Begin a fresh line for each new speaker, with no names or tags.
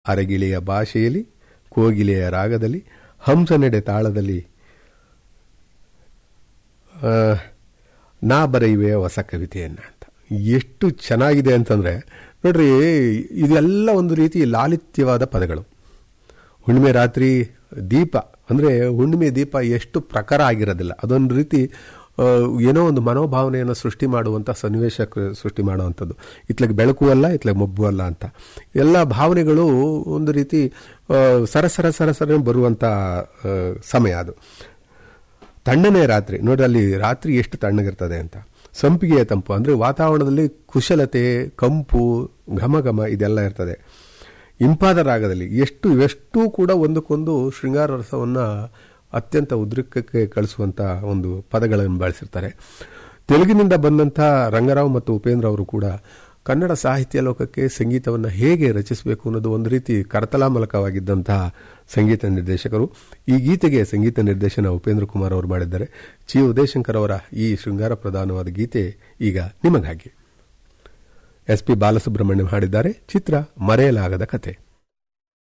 ಅರಗಿಳಿಯ ಭಾಷೆಯಲ್ಲಿ ಕೋಗಿಲೆಯ ರಾಗದಲ್ಲಿ ಹಂಸನೆಡೆ ತಾಳದಲ್ಲಿ ಆ, ನಾ ಬರೆಯುವೆ ಹೊಸ ಕವಿತೆಯನ್ನ ಅಂತ ಎಷ್ಟು ಚೆನ್ನಾಗಿದೆ ಅಂತಂದ್ರೆ ನೋಡ್ರಿ ಇದೆಲ್ಲ ಒಂದು ರೀತಿ ಲಾಲಿತ್ಯವಾದ ಪದಗಳು ಹುಣ್ಣಿಮೆ ರಾತ್ರಿ ದೀಪ ಅಂದ್ರೆ ಹುಣ್ಣಿಮೆ ದೀಪ ಎಷ್ಟು ಪ್ರಖರ ಆಗಿರೋದಿಲ್ಲ ಅದೊಂದು ರೀತಿ ಆ, ಏನೋ ಒಂದು ಮನೋಭಾವನೆಯನ್ನು ಸೃಷ್ಟಿ ಮಾಡುವಂಥ ಸನ್ನಿವೇಶ ಕ- ಸೃಷ್ಟಿ ಮಾಡುವಂಥದ್ದು ಇತ್ಲಾಗ ಬೆಳಕು ಅಲ್ಲ ಇತ್ಲಾಗ ಮಬ್ಬು ಅಲ್ಲ ಅಂತ ಎಲ್ಲ ಭಾವನೆಗಳು ಒಂದು ರೀತಿ ಆ, ಸರಸರ ಸರಸರ ಬರುವಂಥ ಆ, ಸಮಯ ಅದು ತಣ್ಣನೆ ರಾತ್ರಿ ನೋಡಿ ಅಲ್ಲಿ ರಾತ್ರಿ ಎಷ್ಟು ತಣ್ಣಗಿರ್ತದೆ ಅಂತ ಸಂಪಿಗೆಯ ತಂಪು ಅಂದರೆ ವಾತಾವರಣದಲ್ಲಿ ಕುಶಲತೆ ಕಂಪು ಘಮ ಘಮ ಇದೆಲ್ಲ ಇರ್ತದೆ ಇಂಪಾದ ರಾಗದಲ್ಲಿ ಎಷ್ಟು ಇವೆಷ್ಟೂ ಕೂಡ ಒಂದಕ್ಕೊಂದು ಶೃಂಗಾರ ರಸವನ್ನು ಅತ್ಯಂತ ಉದ್ರಿಕ್ತಕ್ಕೆ ಕಳಿಸುವಂಥ ಒಂದು ಪದಗಳನ್ನು ಬಳಸಿರ್ತಾರೆ ತೆಲುಗಿನಿಂದ ಬಂದಂಥ ರಂಗರಾವ್ ಮತ್ತು ಉಪೇಂದ್ರ ಅವರು ಕೂಡ ಕನ್ನಡ ಸಾಹಿತ್ಯ ಲೋಕಕ್ಕೆ ಸಂಗೀತವನ್ನು ಹೇಗೆ ರಚಿಸಬೇಕು ಅನ್ನೋದು ಒಂದು ರೀತಿ ಕರತಲಾಮಲಕವಾಗಿದ್ದಂತಹ ಸಂಗೀತ ನಿರ್ದೇಶಕರು ಈ ಗೀತೆಗೆ ಸಂಗೀತ ನಿರ್ದೇಶನ ಉಪೇಂದ್ರ ಕುಮಾರ್ ಅವರು ಮಾಡಿದ್ದಾರೆ ಚಿ ಉದಯಶಂಕರ್ ಅವರ ಈ ಶೃಂಗಾರ ಪ್ರಧಾನವಾದ ಗೀತೆ ಈಗ ನಿಮಗಾಗಿ ಎಸ್ ಪಿ ಬಾಲಸುಬ್ರಹ್ಮಣ್ಯಂ ಹಾಡಿದ್ದಾರೆ ಚಿತ್ರ ಮರೆಯಲಾಗದ ಕತೆ